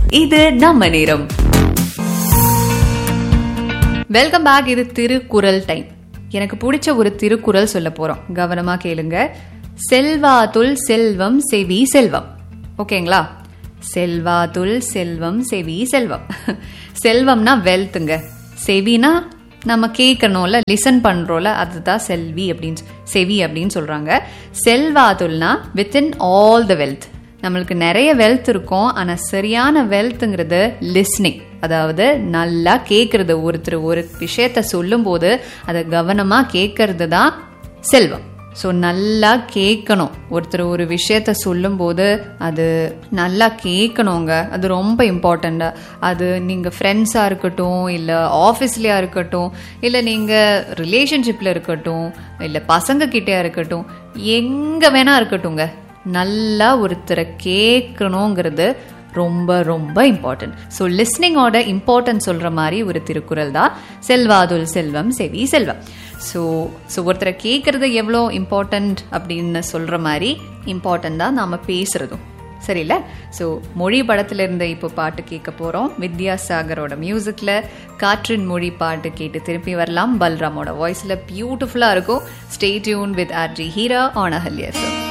இது நம்ம நேரம் வெல்கம் பேக் இது திருக்குறள் டைம் எனக்கு பிடிச்ச ஒரு திருக்குறள் சொல்ல போறோம் கவனமா கேளுங்க செல்வாதுல் செல்வம் செவி செல்வம் ஓகேங்களா செல்வாதுல் செல்வம் செவி செல்வம் செல்வம்னா வெல்த்துங்க செவினா நம்ம கேட்கணும்ல லிசன் பண்றோம்ல அதுதான் செல்வி அப்படின்னு சொ- செவி அப்படின்னு சொல்றாங்க செல்வாதுல்னா வித்தின் ஆல் த வெல்த் நம்மளுக்கு நிறைய வெல்த் இருக்கும் ஆனா சரியான வெல்த்ங்கிறது லிஸ்னிங் அதாவது நல்லா கேட்கறது ஒருத்தர் ஒரு விஷயத்த சொல்லும்போது அதை கவனமா கேட்கறது தான் செல்வம் ஸோ நல்லா கேட்கணும் ஒருத்தர் ஒரு விஷயத்த சொல்லும்போது அது நல்லா கேட்கணுங்க அது ரொம்ப இம்பார்ட்டண்ட்டா அது நீங்கள் ஃப்ரெண்ட்ஸாக இருக்கட்டும் இல்லை ஆஃபீஸ்லையா இருக்கட்டும் இல்லை நீங்கள் ரிலேஷன்ஷிப்பில் இருக்கட்டும் இல்லை பசங்க கிட்டயா இருக்கட்டும் எங்கே வேணா இருக்கட்டும்ங்க நல்லா ஒருத்தரை கேட்கணுங்கிறது ரொம்ப ரொம்ப இம்பார்ட்டன்ட் ஸோ லிஸ்னிங்கோட இம்பார்ட்டன்ட் சொல்கிற மாதிரி ஒரு திருக்குறள் தான் செல்வாதுல் செல்வம் செவி செல்வம் ஸோ ஸோ ஒருத்தரை கேட்குறது எவ்வளோ இம்பார்ட்டன்ட் அப்படின்னு சொல்கிற மாதிரி இம்பார்ட்டன்ட் தான் நாம் பேசுகிறதும் சரியில்ல ஸோ மொழி படத்துல இருந்து இப்போ பாட்டு கேட்க போகிறோம் வித்யாசாகரோட மியூசிக்கில் காற்றின் மொழி பாட்டு கேட்டு திருப்பி வரலாம் பல்ராமோட வாய்ஸில் பியூட்டிஃபுல்லாக இருக்கும் stay tuned with RJ Heera on Ahalya sir